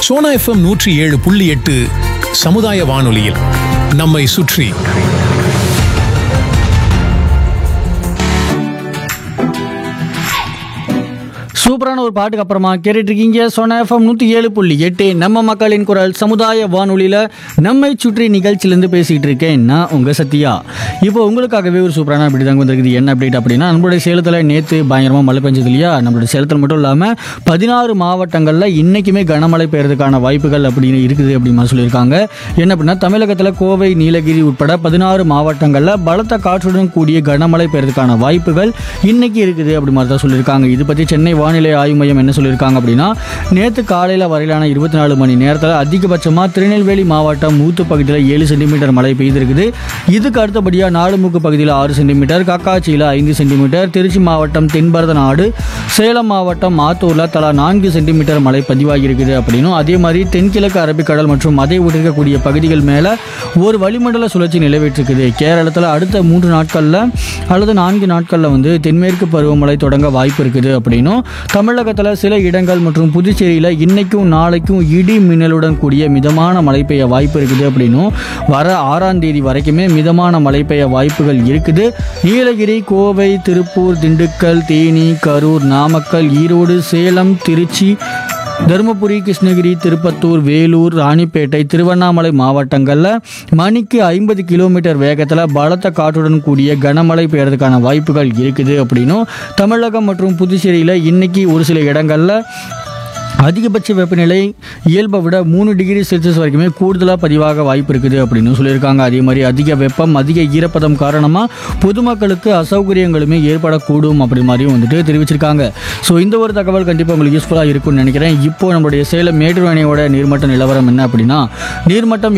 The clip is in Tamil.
சோனா எஃப்எம் நூற்றி ஏழு புள்ளி எட்டு சமுதாய வானொலியில் நம்மை சுற்றி சூப்பரான ஒரு பாட்டுக்கு அப்புறமா கேட்டுட்டு இருக்கீங்க சோனா எஃப்எம் நூற்றி ஏழு புள்ளி எட்டு நம்ம மக்களின் குரல் சமுதாய வானொலியில் நம்மை சுற்றி நிகழ்ச்சியிலேருந்து பேசிகிட்டு இருக்கேன் நான் உங்கள் சத்யா இப்போ உங்களுக்காகவே ஒரு சூப்பரான அப்படி தாங்க வந்திருக்குது என்ன அப்டேட் அப்படின்னா நம்மளுடைய சேலத்தில் நேற்று பயங்கரமாக மழை பெஞ்சது இல்லையா நம்மளுடைய சேலத்தில் மட்டும் இல்லாமல் பதினாறு மாவட்டங்களில் இன்றைக்குமே கனமழை பெய்யறதுக்கான வாய்ப்புகள் அப்படின்னு இருக்குது அப்படின்னு சொல்லியிருக்காங்க என்ன அப்படின்னா தமிழகத்தில் கோவை நீலகிரி உட்பட பதினாறு மாவட்டங்களில் பலத்த காற்றுடன் கூடிய கனமழை பெய்யறதுக்கான வாய்ப்புகள் இன்னைக்கு இருக்குது அப்படி மாதிரி தான் சொல்லியிருக்காங்க இது பற்றி சென்னை வானிலை ஆய்வு மையம் என்ன சொல்லியிருக்காங்க அப்படின்னா நேற்று காலையில் வரையிலான இருபத்தி நாலு மணி நேரத்தில் அதிகபட்சமாக திருநெல்வேலி மாவட்டம் மூத்து பகுதியில் ஏழு சென்டிமீட்டர் மழை பெய்திருக்குது இதுக்கு அடுத்தபடியாக நாடுமுக்கு பகுதியில் ஆறு சென்டிமீட்டர் காக்காச்சியில் ஐந்து சென்டிமீட்டர் திருச்சி மாவட்டம் தென்பரதநாடு சேலம் மாவட்டம் ஆத்தூரில் தலா நான்கு சென்டிமீட்டர் மழை பதிவாகி இருக்குது அப்படின்னும் அதே மாதிரி தென்கிழக்கு அரபிக்கடல் மற்றும் அதை ஒட்டிருக்கக்கூடிய பகுதிகள் மேலே ஒரு வளிமண்டல சுழற்சி நிலவிட்டிருக்குது கேரளத்தில் அடுத்த மூன்று நாட்களில் அல்லது நான்கு நாட்களில் வந்து தென்மேற்கு பருவமழை தொடங்க வாய்ப்பு இருக்குது அப்படின்னும் தமிழகத்தில் சில இடங்கள் மற்றும் புதுச்சேரியில் இன்னைக்கும் நாளைக்கும் இடி மின்னலுடன் கூடிய மிதமான மழை பெய்ய வாய்ப்பு இருக்குது அப்படின்னும் வர ஆறாம் தேதி வரைக்குமே மிதமான மழை பெய்ய வாய்ப்புகள் இருக்குது நீலகிரி கோவை திருப்பூர் திண்டுக்கல் தேனி கரூர் நாமக்கல் ஈரோடு சேலம் திருச்சி தருமபுரி கிருஷ்ணகிரி திருப்பத்தூர் வேலூர் ராணிப்பேட்டை திருவண்ணாமலை மாவட்டங்களில் மணிக்கு ஐம்பது கிலோமீட்டர் வேகத்தில் பலத்த காற்றுடன் கூடிய கனமழை பெய்யறதுக்கான வாய்ப்புகள் இருக்குது அப்படின்னும் தமிழகம் மற்றும் புதுச்சேரியில் இன்னைக்கு ஒரு சில இடங்களில் அதிகபட்ச வெப்பநிலை இயல்பை விட மூணு டிகிரி செல்சியஸ் வரைக்குமே கூடுதலாக பதிவாக வாய்ப்பு இருக்குது அப்படின்னு சொல்லியிருக்காங்க அதே மாதிரி அதிக வெப்பம் அதிக ஈரப்பதம் காரணமாக பொதுமக்களுக்கு அசௌகரியங்களுமே ஏற்படக்கூடும் அப்படி மாதிரியும் வந்துட்டு தெரிவிச்சிருக்காங்க ஸோ இந்த ஒரு தகவல் கண்டிப்பாக உங்களுக்கு யூஸ்ஃபுல்லாக இருக்கும்னு நினைக்கிறேன் இப்போ நம்மளுடைய சேலம் மேட்டூர் அணையோட நீர்மட்ட நிலவரம் என்ன அப்படின்னா நீர்மட்டம்